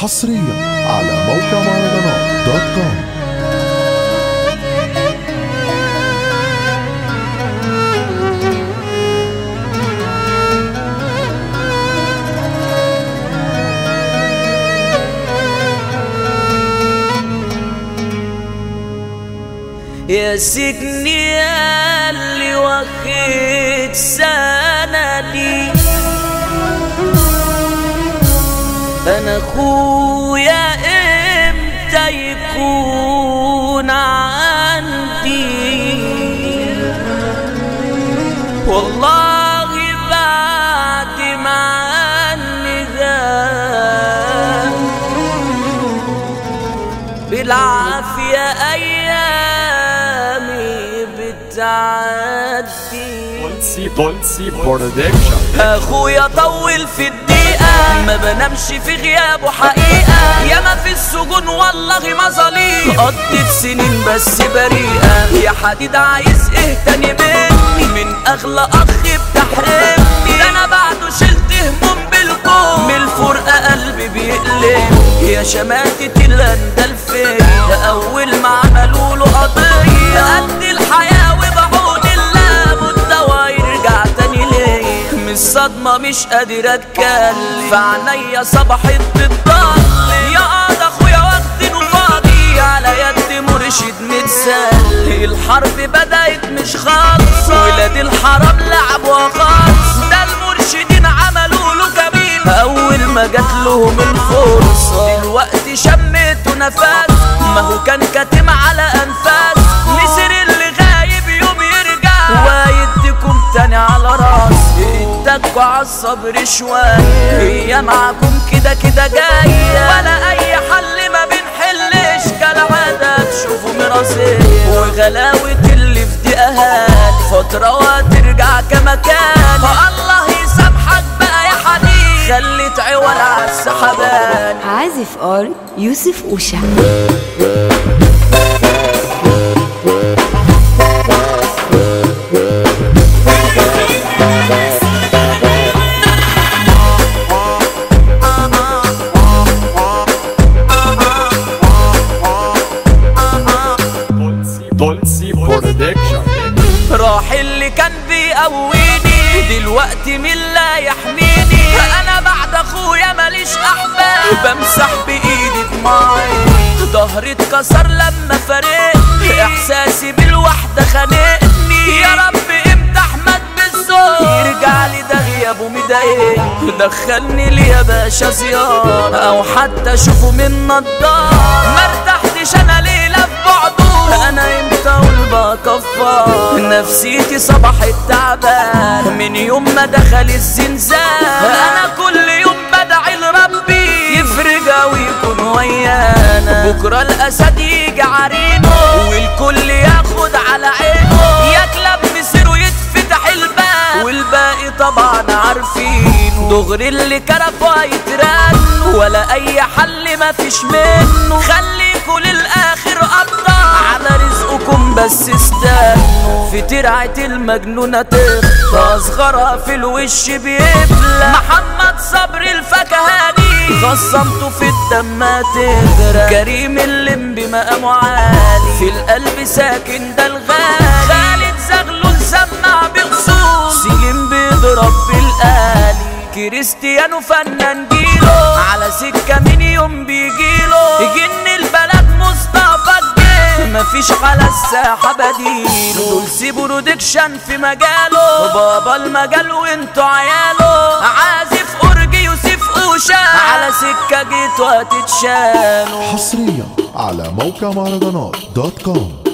حصريا على موقع مهرجانات دوت كوم يا سجني يا اللي واخد سندي انا اخويا امتى يكون عندي والله بعد ما عني غاب بالعافية أيامي بتعدي بولسي بولسي برودكشن اخويا طول في الدقيقة ما بنامش في غيابه حقيقة ياما في السجون والله مظاليم قضيت سنين بس بريئة يا حديد عايز ايه تاني مني من اغلى اخ بتحرمني ده انا بعده شلت هموم بالكون من الفرقة قلبي بيقلب يا شماتة الاندل فيا اول ما عملوا له قضية قد الحياة وبعون الله مدة يرجع تاني ليا من الصدمة مش قادر اتكلم في عينيا صبحت بتضل يا قاضي اخويا واخدينه فاضي على يد مرشد متسلي الحرب بدأت مش خالصة ولاد الحرام لعبوا خالص ده المرشدين عملوا له جميل أول ما جات لهم الفرصة دلوقتي شميتوا نفس ما هو كان كاتم على أنفاس نسر اللي غايب يوم يرجع ويديكم تاني على راسي اتكوا عالصبر شوية هي معاكم كده كده جاية ولا أي حل ما بنحلش كالعادة تشوفوا مراسية وغلاوة اللي في دي أهالي فترة وهترجع كما كان فالله يسامحك بقى يا حبيبي خليت عوال عالسحبان عازف ار يوسف أوشا بولسي بولسي برودكشن راح اللي كان بيقويني دلوقتي مين لا يحميني انا بعد اخويا ماليش احباب بمسح بايدي دموعي ظهري اتكسر لما فارقني احساسي بالوحده خانقني يا رب امتى احمد بالذوق يرجع لي ده غيابه مضايقني دخلني لي يا باشا زياره او حتى اشوفه من نضاره ما ارتحتش انا ليله في بعضه انا امتى اقول بقى كفار نفسيتي صبحت تعبان من يوم ما دخل الزنزان انا كل يوم بدعي لربي يفرجها ويكون ويانا بكره الاسد يجي عرينه والكل ياخد على عينه يكلب مصيره يتفتح الباب والباقي طبعا عارفينه دغري اللي كرفه يترن ولا اي حل ما فيش منه خليكوا للاخر ابطال على رزقكم بس استنوا في ترعة المجنونة تخفى اصغرها في الوش بيفلى محمد صبري الفكهاني خصمته في الدم تغرق كريم اللمبي مقامه عالي في القلب ساكن ده الغالي خالد زغلول سمع بخصوص سليم بيضرب بالآلي كريستيانو فنان جيله على سكة من يوم بيجيله جن البلد مصطفى الجيل مفيش على الساحة بديله دول سي برودكشن في مجاله بابا المجال وانتوا عياله عازف أورجي يوسف أوشا على سكة جيتوا هتتشالوا حصريا على موقع مهرجانات دوت كوم